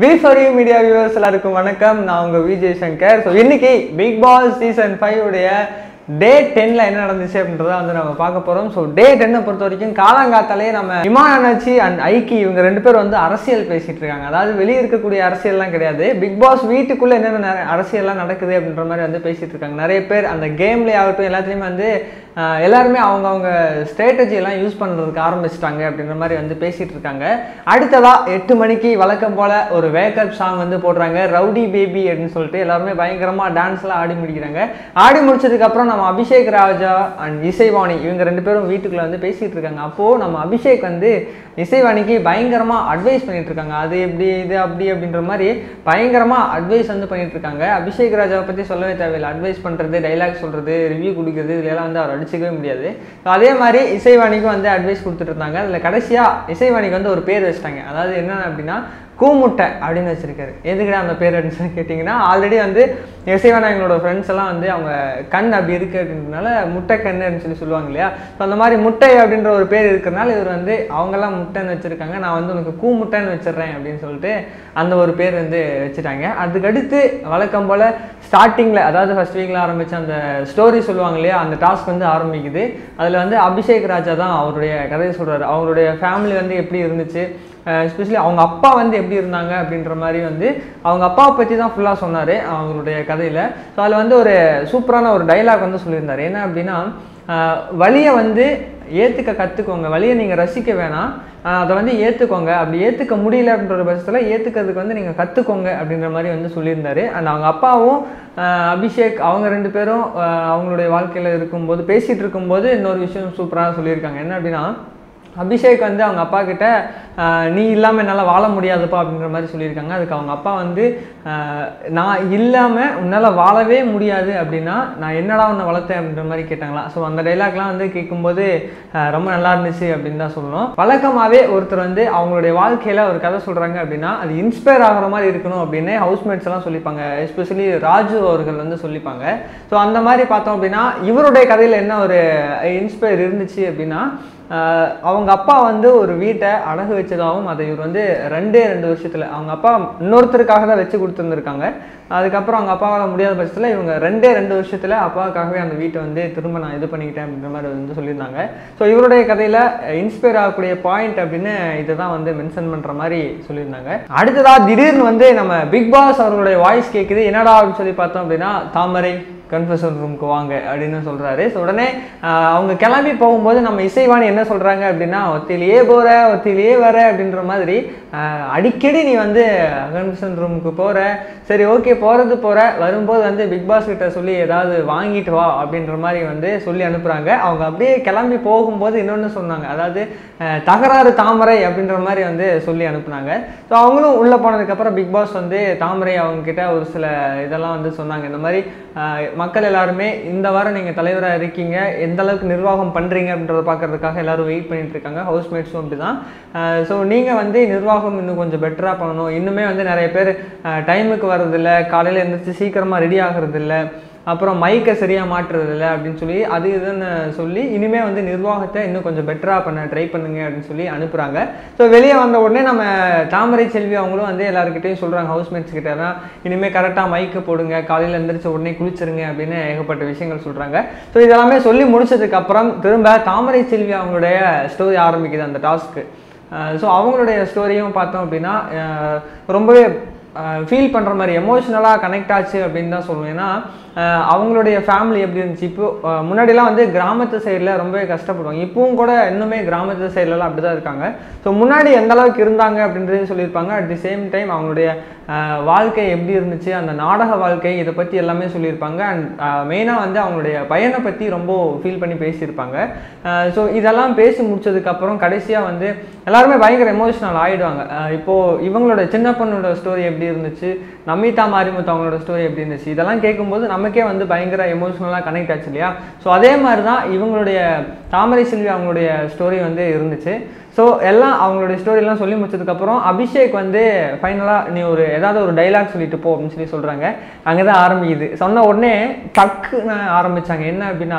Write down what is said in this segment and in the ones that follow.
we for you media viewers எல்லாருக்கும் வணக்கம் நான் உங்க விஜய் சங்கர் ஸோ இன்னைக்கு பிக் பாஸ் சீசன் ஃபைவ் உடைய டே டென்ல என்ன நடந்துச்சு அப்படின்றத வந்து நம்ம பார்க்க போறோம் ஸோ டே டென்னை பொறுத்த வரைக்கும் காலங்காத்தாலே நம்ம இமானாச்சி அண்ட் ஐக்கி இவங்க ரெண்டு பேரும் வந்து அரசியல் பேசிட்டு இருக்காங்க அதாவது வெளியே இருக்கக்கூடிய அரசியல்லாம் கிடையாது பிக் பாஸ் வீட்டுக்குள்ள என்னென்ன நெ- அரசியல்லாம் நடக்குது அப்படின்ற மாதிரி வந்து பேசிட்டு இருக்காங்க நிறைய பேர் அந்த கேம்லேயே ஆகட்டும் எல்லாத்துலேயுமே வந்து ஆஹ், எல்லாருமே அவங்கவுங்க ஸ்ட்ராட்டஜி எல்லாம் யூஸ் பண்ணுறதுக்கு ஆரம்பிச்சிட்டாங்க அப்படின்ற மாதிரி வந்து பேசிட்டு இருக்காங்க அடுத்ததா எட்டு மணிக்கு வழக்கம் போல ஒரு வேக்கப் சாங் வந்து போடுறாங்க ரவுடி பேபி அப்படின்னு சொல்லிட்டு எல்லாருமே பயங்கரமா டான்ஸ்லாம் ஆடி முடிக்கிறாங்க ஆடி முடிச்சதுக்கு அப்புறம் நம்ம அபிஷேக் ராஜா அண்ட் இசைவாணி இவங்க ரெண்டு பேரும் வீட்டுக்குள்ள வந்து பேசிட்டு இருக்காங்க அப்போ நம்ம அபிஷேக் வந்து இசைவாணிக்கு பயங்கரமா அட்வைஸ் பண்ணிட்டு இருக்காங்க அது எப்படி இது அப்படி அப்படின்ற மாதிரி பயங்கரமா அட்வைஸ் வந்து பண்ணிட்டு இருக்காங்க அபிஷேக் ராஜாவை பத்தி சொல்லவே தேவையில்லை அட்வைஸ் பண்றது டைலாக் சொல்றது ரிவ்யூ கொடுக்குறது இதெல்லாம் வந்து அவர் அடிச்சுக்கவே முடியாது So அதே மாதிரி இசைவாணிக்கும் வந்து அட்வைஸ் கொடுத்துட்டு இருந்தாங்க அதுல கடைசியா இசைவாணிக்கு வந்து ஒரு பேர் வச்சிட்டாங்க அதாவது என்ன அப்படின்னா கூமுட்டை அப்படின்னு வச்சிருக்காரு எதுக்குடா அந்த பேர் அப்படின்னு சொல்லி கேட்டிங்கன்னா ஆல்ரெடி வந்து இசைவானா எங்களோட ஃப்ரெண்ட்ஸ் எல்லாம் வந்து அவங்க கண் அப்படி இருக்கு அப்படின்றதுனால முட்டை கண் அப்படின்னு சொல்லி சொல்லுவாங்க இல்லையா ஸோ அந்த மாதிரி முட்டை அப்படின்ற ஒரு பேர் இருக்கிறனால இவர் வந்து அவங்கெல்லாம் முட்டைன்னு வச்சிருக்காங்க நான் வந்து உனக்கு கூ முட்டைன்னு வச்சிடுறேன் அப்படின்னு சொல்லிட்டு அந்த ஒரு பேர் வந்து வச்சுட்டாங்க அதுக்கடுத்து வழக்கம் போல் ஸ்டார்டிங்கில் அதாவது ஃபர்ஸ்ட் வீக்கில் ஆரம்பிச்ச அந்த ஸ்டோரி சொல்லுவாங்க இல்லையா அந்த டாஸ்க் வந்து ஆரம்பிக்குது அதில் வந்து அபிஷேக் ராஜா தான் அவருடைய கதையை சொல்றாரு அவருடைய ஃபேமிலி வந்து எப்படி இருந்துச்சு எஸ்பெஷலி அவங்க அப்பா வந்து எப்படி இருந்தாங்க அப்படின்ற மாதிரி வந்து அவங்க அப்பாவை பற்றி தான் ஃபுல்லாக சொன்னார் அவங்களுடைய கதையில் ஸோ அதில் வந்து ஒரு சூப்பரான ஒரு டைலாக் வந்து சொல்லியிருந்தார் என்ன அப்படின்னா ஆஹ் வலியை வந்து ஏற்றுக்க கற்றுக்கோங்க வலியை நீங்கள் ரசிக்க வேணாம் ஆஹ் அதை வந்து ஏற்றுக்கோங்க அப்படி ஏற்றுக்க முடியல அப்படின்ற பட்சத்தில் ஏற்றுக்கிறதுக்கு வந்து நீங்கள் கற்றுக்கோங்க அப்படின்ற மாதிரி வந்து சொல்லியிருந்தாரு அண்ட் அவங்க அப்பாவும் ஆஹ் அபிஷேக் அவங்க ரெண்டு பேரும் ஆஹ் அவங்களுடைய வாழ்க்கையில் இருக்கும்போது பேசிகிட்டு இருக்கும்போது இன்னொரு விஷயம் சூப்பராக சொல்லியிருக்காங்க என்ன அப்படின்னா அபிஷேக் வந்து அவங்க அப்பா கிட்ட ஆஹ் நீ இல்லாமல் என்னால் வாழ முடியாதுப்பா அப்படின்ற மாதிரி சொல்லியிருக்காங்க அதுக்கு அவங்க அப்பா வந்து ஆஹ் நான் இல்லாமல் உன்னால் வாழவே முடியாது அப்படின்னா நான் என்னடா உன்னை வளர்த்தேன் அப்படின்ற மாதிரி கேட்டாங்களா ஸோ அந்த டைலாக்லாம் வந்து கேட்கும்போது ஆஹ் ரொம்ப நல்லா இருந்துச்சு அப்படின்னு தான் சொல்லணும் வழக்கமாகவே ஒருத்தர் வந்து அவங்களுடைய வாழ்க்கையில் ஒரு கதை சொல்கிறாங்க அப்படின்னா அது இன்ஸ்பயர் ஆகிற மாதிரி இருக்கணும் அப்படின்னு ஹவுஸ்மேட்ஸ் எல்லாம் சொல்லிப்பாங்க எஸ்பெஷலி ராஜு அவர்கள் வந்து சொல்லிப்பாங்க ஸோ அந்த மாதிரி பார்த்தோம் அப்படின்னா இவருடைய கதையில் என்ன ஒரு இன்ஸ்பயர் இருந்துச்சு அப்படின்னா ஆஹ் அவங்க அப்பா வந்து ஒரு வீட்டை அடகு வச்சதாகவும் அதை இவர் வந்து ரெண்டே ரெண்டு வருஷத்தில் அவங்க அப்பா இன்னொருத்தருக்காக தான் வச்சு கொடுத்துருந்துருக்காங்க அதுக்கப்புறம் அவங்க அப்பாவால் முடியாத பட்சத்தில் இவங்க ரெண்டே ரெண்டு வருஷத்தில் அப்பாவுக்காகவே அந்த வீட்டை வந்து திரும்ப நான் இது பண்ணிக்கிட்டேன் அப்படின்ற மாதிரி வந்து சொல்லியிருந்தாங்க ஸோ இவருடைய கதையில் இன்ஸ்பயர் ஆகக்கூடிய பாயிண்ட் அப்படின்னு இதை தான் வந்து மென்ஷன் பண்ணுற மாதிரி சொல்லியிருந்தாங்க அடுத்ததா திடீர்னு வந்து நம்ம பிக் பாஸ் அவர்களுடைய வாய்ஸ் கேட்குது என்னடா அப்படின்னு சொல்லி பார்த்தோம் அப்படின்னா தாமரை கன்ஃபெஷன் ரூமுக்கு வாங்க அப்படின்னு சொல்றாரு ஸோ உடனே ஆஹ், அவங்க கிளம்பி போகும்போது நம்ம இசைவாணி என்ன சொல்றாங்க அப்படின்னா ஒத்திலேயே போற ஒத்திலேயே வர அப்படின்ற மாதிரி ஆஹ், அடிக்கடி நீ வந்து கன்ஃபெஷன் ரூமுக்கு போற சரி ஓகே போறது போற வரும்போது வந்து பிக் பாஸ் கிட்ட சொல்லி ஏதாவது வாங்கிட்டு வா அப்படின்ற மாதிரி வந்து சொல்லி அனுப்புறாங்க அவங்க அப்படியே கிளம்பி போகும்போது இன்னொன்று சொன்னாங்க அதாவது ஆஹ், தகராறு தாமரை அப்படின்ற மாதிரி வந்து சொல்லி அனுப்புனாங்க ஸோ அவங்களும் உள்ளே போனதுக்கப்புறம் பிக் பாஸ் வந்து தாமரை அவங்க கிட்ட ஒரு சில இதெல்லாம் வந்து சொன்னாங்க இந்த மாதிரி ஆஹ், மக்கள் எல்லாருமே இந்த வாரம் நீங்கள் தலைவராக இருக்கீங்க எந்த அளவுக்கு நிர்வாகம் பண்ணுறீங்க அப்படின்றத பார்க்கறதுக்காக எல்லாரும் வெயிட் பண்ணிட்டு இருக்காங்க ஹவுஸ்மேட்ஸும் அப்படி தான் ஸோ நீங்கள் வந்து நிர்வாகம் இன்னும் கொஞ்சம் பெட்டராக பண்ணணும் இன்னுமே வந்து நிறைய பேர் டைமுக்கு வர்றதில்ல காலையில் எழுந்திரிச்சு சீக்கிரமாக ரெடி ஆகுறதில்ல அப்புறம் மைக்கை சரியாக மாட்டுறதில்ல அப்படின்னு சொல்லி அது இதுன்னு சொல்லி இனிமே வந்து நிர்வாகத்தை இன்னும் கொஞ்சம் பெட்டராக பண்ண ட்ரை பண்ணுங்க அப்படின்னு சொல்லி அனுப்புகிறாங்க ஸோ வெளியே வந்த உடனே நம்ம தாமரை செல்வி அவங்களும் வந்து எல்லாருக்கிட்டையும் சொல்கிறாங்க ஹவுஸ்மேட்ஸ் கிட்ட தான் இனிமேல் கரெக்டாக மைக்கு போடுங்க காலையில் எழுந்திரிச்ச உடனே குளிச்சிருங்க அப்படின்னு ஏகப்பட்ட விஷயங்கள் சொல்கிறாங்க ஸோ இதெல்லாமே சொல்லி முடிச்சதுக்கு அப்புறம் திரும்ப தாமரை செல்வி அவங்களுடைய ஸ்டோரி ஆரம்பிக்குது அந்த டாஸ்க்கு ஸோ அவங்களுடைய ஸ்டோரியும் பார்த்தோம் அப்படின்னா அஹ் ரொம்பவே ஃபீல் பண்ணுற மாதிரி எமோஷ்னலாக கனெக்ட் ஆச்சு அப்படின்னு தான் சொல்லுவேன் ஏன்னா அஹ் அவங்களுடைய ஃபேமிலி எப்படி இருந்துச்சு இப்போ அஹ் முன்னாடிலாம் வந்து கிராமத்து சைடில் ரொம்பவே கஷ்டப்படுவாங்க இப்பவும் கூட இன்னுமே கிராமத்து சைட்லலாம் அப்படி தான் இருக்காங்க ஸோ முன்னாடி எந்த அளவுக்கு இருந்தாங்க அப்படின்றது சொல்லியிருப்பாங்க அட் தி சேம் டைம் அவங்களுடைய அஹ் வாழ்க்கை எப்படி இருந்துச்சு அந்த நாடக வாழ்க்கை இதை பற்றி எல்லாமே சொல்லியிருப்பாங்க அண்ட் மெயினாக வந்து அவங்களுடைய பையனை பற்றி ரொம்ப ஃபீல் பண்ணி பேசியிருப்பாங்க ஸோ இதெல்லாம் பேசி முடிச்சதுக்கப்புறம் கடைசியாக வந்து எல்லாருமே பயங்கர எமோஷனல் ஆகிடுவாங்க இப்போது இவங்களோட சின்ன பொண்ணோட ஸ்டோரி எப்படி இருந்துச்சு நமிதா மாரிமுத்து அவங்களோட ஸ்டோரி எப்படி இருந்துச்சு இதெல்லாம் கேட்கும்போது நமக்கே வந்து பயங்கர எமோஷனலாக கனெக்ட் ஆச்சு இல்லையா ஸோ அதே மாதிரி தான் இவங்களுடைய தாமரை செல்வி அவங்களுடைய ஸ்டோரி வந்து இருந்துச்சு ஸோ எல்லாம் அவங்களுடைய ஸ்டோரிலாம் சொல்லி முடிச்சதுக்கப்புறம் அபிஷேக் வந்து ஃபைனலாக நீ ஒரு ஏதாவது ஒரு டைலாக் சொல்லிட்டு போ அப்படின்னு சொல்லி சொல்கிறாங்க அங்கே தான் ஆரம்பிக்குது சொன்ன உடனே டக்குன்னு ஆரம்பிச்சாங்க என்ன அப்படின்னா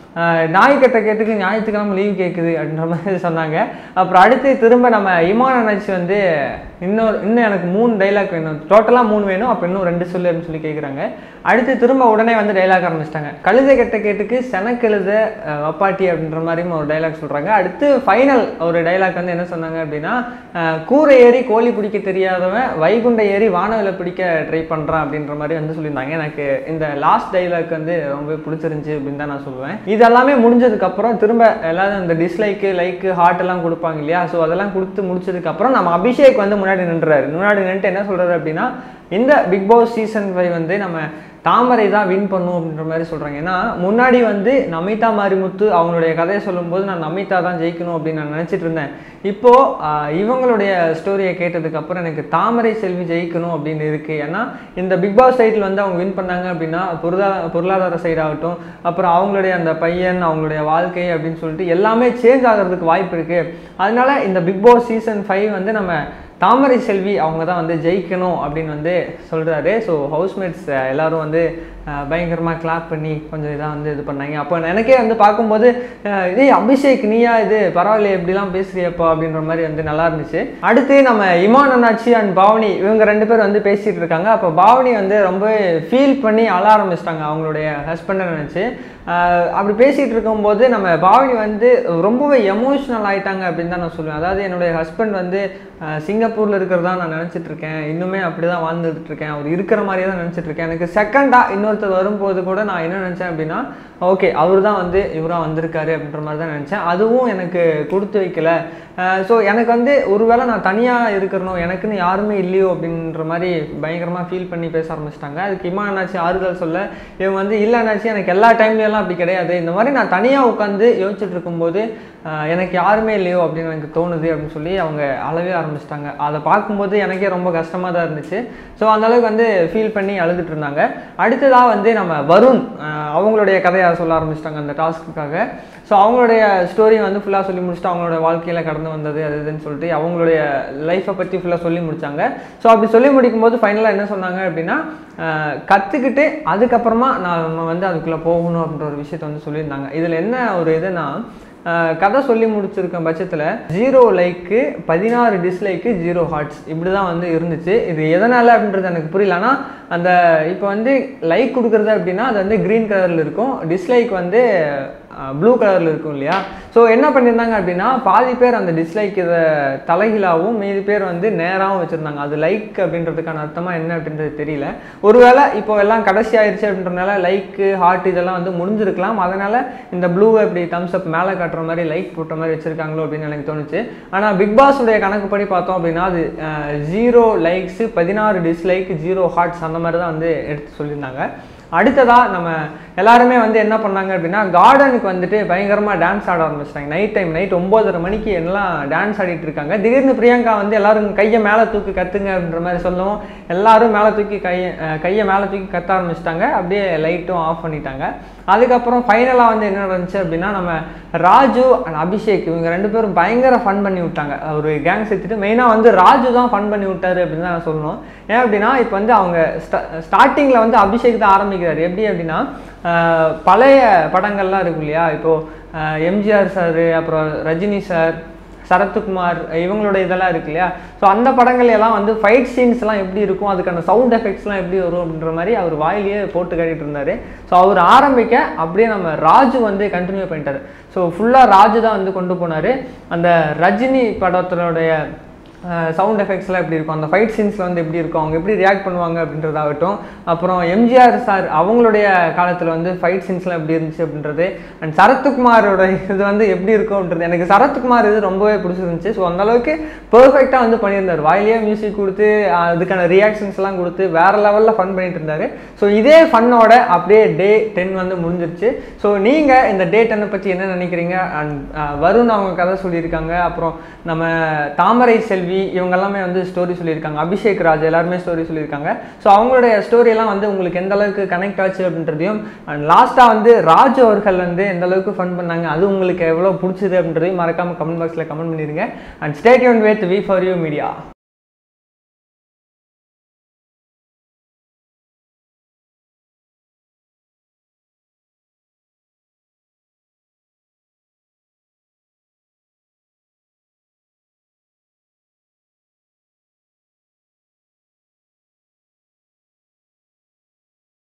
ஆஹ் நாய் கட்ட கேட்டுக்கு ஞாயிற்றுக்கிழமை லீவ் கேட்குது அப்படின்ற மாதிரி சொன்னாங்க அப்புறம் அடுத்து திரும்ப நம்ம இமான் அண்ணாச்சி வந்து இன்னொரு இன்னும் எனக்கு மூணு டைலாக் வேணும் டோட்டலாக மூணு வேணும் அப்போ இன்னும் ரெண்டு சொல்லு அப்படின்னு சொல்லி கேட்குறாங்க அடுத்து திரும்ப உடனே வந்து டைலாக் ஆரம்பிச்சிட்டாங்க கழுதை கெட்ட கேட்டுக்கு செனக்கெழுத அஹ், வப்பாட்டி அப்படின்ற மாதிரியும் ஒரு டைலாக் சொல்கிறாங்க அடுத்து ஃபைனல் ஒரு டைலாக் வந்து என்ன சொன்னாங்க அப்படின்னா அஹ், கூரை ஏறி கோழி பிடிக்க தெரியாதவன் வைகுண்ட ஏறி வானவில பிடிக்க ட்ரை பண்ணுறான் அப்படின்ற மாதிரி வந்து சொல்லியிருந்தாங்க எனக்கு இந்த லாஸ்ட் டைலாக் வந்து ரொம்ப பிடிச்சிருந்துச்சி அப்படின்னு தான் நான் சொல்லுவேன் இது எல்லாமே முடிஞ்சதுக்கப்புறம் திரும்ப எல்லாரும் இந்த டிஸ்லைக்கு லைக்கு ஹார்ட் எல்லாம் கொடுப்பாங்க இல்லையா ஸோ அதெல்லாம் கொடுத்து முடிச்சதுக்கப்புறம் நம்ம அபிஷேக் வந்து முன்னாடி நின்றுறாரு முன்னாடி நின்றுட்டு என்ன சொல்கிறாரு அப்படின்னா இந்த பிக் பாஸ் சீசன் ஃபைவ் வந்து நம்ம தாமரை தான் வின் பண்ணும் அப்படின்ற மாதிரி சொல்கிறாங்க ஏன்னா முன்னாடி வந்து நமிதா மாரிமுத்து அவங்களுடைய கதையை சொல்லும்போது நான் நமிதா தான் ஜெயிக்கணும் அப்படின்னு நான் நினச்சிட்டு இருந்தேன் இப்போது இவங்களுடைய ஸ்டோரியை கேட்டதுக்கப்புறம் எனக்கு தாமரை செல்வி ஜெயிக்கணும் அப்படின்னு இருக்குது ஏன்னா இந்த பிக் பாஸ் சைடில் வந்து அவங்க வின் பண்ணாங்க அப்படின்னா பொருளாதார பொருளாதார சைடாகட்டும் அப்புறம் அவங்களுடைய அந்த பையன் அவங்களுடைய வாழ்க்கை அப்படின்னு சொல்லிட்டு எல்லாமே சேஞ்ச் ஆகிறதுக்கு வாய்ப்பு இருக்குது அதனால இந்த பிக் பாஸ் சீசன் ஃபைவ் வந்து நம்ம தாமரை செல்வி அவங்க தான் வந்து ஜெயிக்கணும் அப்படின்னு வந்து சொல்கிறாரு ஸோ ஹவுஸ்மேட்ஸ் எல்லாரும் வந்து பயங்கரமாக கிளாப் பண்ணி கொஞ்சம் இதாக வந்து இது பண்ணாங்க அப்போ எனக்கே வந்து பார்க்கும்போது அஹ், இதே அபிஷேக் நீயா இது பரவாயில்ல எப்படிலாம் பேசுறியப்பா அப்படின்ற மாதிரி வந்து நல்லா இருந்துச்சு அடுத்து நம்ம இமான் அண்ணாச்சி அண்ட் பாவனி இவங்க ரெண்டு பேர் வந்து பேசிகிட்டு இருக்காங்க அப்போ பாவனி வந்து ரொம்ப ஃபீல் பண்ணி அழ ஆரம்பிச்சிட்டாங்க அவங்களுடைய ஹஸ்பண்டை நினச்சி ஆஹ் அப்படி பேசிகிட்டு இருக்கும்போது நம்ம பாவனி வந்து ரொம்பவே எமோஷ்னல் ஆயிட்டாங்க அப்படின்னு தான் நான் சொல்லுவேன் அதாவது என்னுடைய ஹஸ்பண்ட் வந்து ஆஹ் சிங்கப்பூரில் இருக்கிறதா நான் நினச்சிட்டு இருக்கேன் இன்னுமே அப்படி தான் வாழ்ந்துட்டு இருக்கேன் அவர் இருக்கிற மாதிரியே தான் நினச்சிட்டு இருக்கேன் எனக்கு செகண்டாக இன்னொருத்தர் வரும்போது கூட நான் என்ன நினச்சேன் அப்படின்னா ஓகே அவர் தான் வந்து இவராக வந்திருக்காரு அப்படின்ற மாதிரி தான் நினச்சேன் அதுவும் எனக்கு கொடுத்து வைக்கல ஸோ எனக்கு வந்து ஒருவேளை நான் தனியாக இருக்கிறனோ எனக்குன்னு யாருமே இல்லையோ அப்படின்ற மாதிரி பயங்கரமாக ஃபீல் பண்ணி பேச ஆரம்பிச்சிட்டாங்க அதுக்கு இம்மா என்னாச்சு ஆறுதல் சொல்ல இவங்க வந்து இல்லை என்னாச்சு எனக்கு எல்லா டைம்லலாம் அப்படி கிடையாது இந்த மாதிரி நான் தனியாக உட்காந்து யோசிச்சுட்டு இருக்கும்போது ஆஹ் எனக்கு யாருமே இல்லையோ அப்படின்னு எனக்கு தோணுது அப்படின்னு சொல்லி அவங்க அழவே ஆரம்பிச்சிட்டாங்க அதை பார்க்கும்போது எனக்கே ரொம்ப கஷ்டமாக தான் இருந்துச்சு ஸோ அந்தளவுக்கு வந்து ஃபீல் பண்ணி அழுதுட்டு இருந்தாங்க அடுத்ததாக வந்து நம்ம வருண் ஆஹ் அவங்களுடைய கதையை சொல்ல ஆரம்பிச்சிட்டாங்க அந்த டாஸ்க்குக்காக ஸோ அவங்களுடைய ஸ்டோரி வந்து ஃபுல்லாக சொல்லி முடிச்சுட்டு அவங்களோட வாழ்க்கையில் கடந்து வந்தது அது இதுன்னு சொல்லிட்டு அவங்களுடைய லைஃப்பை பற்றி ஃபுல்லாக சொல்லி முடிச்சாங்க ஸோ அப்படி சொல்லி முடிக்கும்போது ஃபைனலாக என்ன சொன்னாங்க அப்படின்னா ஆஹ் கற்றுக்கிட்டு அதுக்கப்புறமா நான் நம்ம வந்து அதுக்குள்ளே போகணும் அப்படின்ற ஒரு விஷயத்த வந்து சொல்லியிருந்தாங்க இதில் என்ன ஒரு இதுனா ஆஹ் கதை சொல்லி முடிச்சிருக்க பட்சத்தில் ஜீரோ லைக்கு பதினாறு டிஸ்லைக்கு ஜீரோ ஹார்ட்ஸ் இப்படி தான் வந்து இருந்துச்சு இது எதனால் அப்படின்றது எனக்கு புரியல ஆனால் அந்த இப்போ வந்து லைக் கொடுக்குறது அப்படின்னா அது வந்து க்ரீன் கலரில் இருக்கும் டிஸ்லைக் வந்து ப்ளூ கலரில் இருக்கும் இல்லையா ஸோ என்ன பண்ணியிருந்தாங்க அப்படின்னா பாதி பேர் அந்த டிஸ்லைக் இதை தலைகீழாகவும் மீதி பேர் வந்து நேராகவும் வச்சுருந்தாங்க அது லைக் அப்படின்றதுக்கான அர்த்தமாக என்ன அப்படின்றது தெரியல ஒருவேளை இப்போ எல்லாம் கடைசி ஆயிடுச்சு அப்படின்றனால லைக்கு ஹார்ட் இதெல்லாம் வந்து முடிஞ்சிருக்கலாம் அதனால் இந்த ப்ளூவை இப்படி தம்ஸ் அப் மேலே காட்டுற மாதிரி லைக் போட்ட மாதிரி வச்சுருக்காங்களோ அப்படின்னு எனக்கு தோணுச்சு ஆனால் பிக் பாஸுடைய கணக்குப்படி பார்த்தோம் அப்படின்னா அது ஜீரோ லைக்ஸு பதினாறு டிஸ்லைக் ஜீரோ ஹார்ட்ஸ் அந்த மாதிரி தான் வந்து எடுத்து சொல்லியிருந்தாங்க அடுத்ததா நம்ம எல்லாருமே வந்து என்ன பண்ணாங்க அப்படின்னா கார்டனுக்கு வந்துட்டு பயங்கரமாக டான்ஸ் ஆட ஆரம்பிச்சிட்டாங்க நைட் டைம் நைட் ஒம்போதரை மணிக்கு எல்லாம் டான்ஸ் ஆடிட்டு இருக்காங்க திடீர்னு பிரியங்கா வந்து எல்லாரும் கையை மேலே தூக்கி கத்துங்க அப்படின்ற மாதிரி சொல்லவும் எல்லாரும் மேலே தூக்கி கையை அஹ் கையை மேலே தூக்கி கத்த ஆரம்பிச்சிட்டாங்க அப்படியே லைட்டும் ஆஃப் பண்ணிட்டாங்க அதுக்கப்புறம் ஃபைனலாக வந்து என்ன நடந்துச்சு அப்படின்னா நம்ம ராஜு அண்ட் அபிஷேக் இவங்க ரெண்டு பேரும் பயங்கர ஃபன் பண்ணி விட்டாங்க ஒரு கேங் சேர்த்துட்டு மெயினாக வந்து ராஜு தான் ஃபன் பண்ணி விட்டாரு அப்படின்னு தான் நான் சொல்லணும் ஏன் அப்படின்னா இப்போ வந்து அவங்க ஸ்டார்டிங்கில் வந்து அபிஷேக் தான் ஆரம்பிக்கிறாரு எப்படி அப்படின்னா ஆஹ் பழைய படங்கள்லாம் இருக்கும் இல்லையா இப்போது எம்ஜிஆர் சார் அப்புறம் ரஜினி சார் சரத்குமார் இவங்களோட இதெல்லாம் இருக்கு இல்லையா ஸோ அந்த படங்கள் எல்லாம் வந்து ஃபைட் சீன்ஸ்லாம் எப்படி இருக்கும் அதுக்கான சவுண்ட் எஃபெக்ட்ஸ்லாம் எப்படி வரும் அப்படின்ற மாதிரி அவர் வாயிலேயே போட்டு காட்டிட்டு இருந்தார் ஸோ அவர் ஆரம்பிக்க அப்படியே நம்ம ராஜு வந்து கண்டினியூ பண்ணிட்டாரு ஸோ ஃபுல்லாக ராஜு தான் வந்து கொண்டு போனார் அந்த ரஜினி படத்தினுடைய சவுண்ட் எஃபெக்ட்ஸ்லாம் எப்படி இருக்கும் அந்த ஃபைட் சீன்ஸில் வந்து எப்படி இருக்கும் அவங்க எப்படி ரியாக்ட் பண்ணுவாங்க அப்படின்றதாகட்டும் அப்புறம் எம்ஜிஆர் சார் அவங்களுடைய காலத்தில் வந்து ஃபைட் சீன்ஸ்லாம் எப்படி இருந்துச்சு அப்படின்றது அண்ட் சரத்குமாரோட இது வந்து எப்படி இருக்கும் அப்படின்றது எனக்கு சரத்குமார் இது ரொம்பவே பிடிச்சிருந்துச்சு ஸோ அந்த அளவுக்கு பெர்ஃபெக்டாக வந்து பண்ணியிருந்தார் வாயிலேயே மியூசிக் கொடுத்து அஹ், அதுக்கான ரியாக்ஷன்ஸ்லாம் கொடுத்து வேற லெவலில் ஃபன் பண்ணிட்டு இருந்தார் ஸோ இதே ஃபன்னோட அப்படியே டே டென் வந்து முடிஞ்சிருச்சு ஸோ நீங்கள் இந்த டே டென்னை பற்றி என்ன நினைக்கிறீங்க அண்ட் வருண் அவங்க கதை சொல்லியிருக்காங்க அப்புறம் நம்ம தாமரை செல்வி இவங்க எல்லாமே வந்து ஸ்டோரி சொல்லியிருக்காங்க அபிஷேக் ராஜ் எல்லாருமே ஸ்டோரி சொல்லியிருக்காங்க ஸோ அவங்களுடைய ஸ்டோரியெல்லாம் வந்து உங்களுக்கு எந்த அளவுக்கு கனெக்ட் ஆச்சு அப்படின்றதையும் அண்ட் லாஸ்ட்டாக வந்து ராஜ் அவர்கள் வந்து எந்த அளவுக்கு ஃபன் பண்ணாங்க அது உங்களுக்கு எவ்வளோ பிடிச்சது அப்படின்றதையும் மறக்காமல் கமெண்ட் பாக்ஸில் கமெண்ட் பண்ணிடுங்க அண்ட் ஸ்டேட் யூன் with V for you media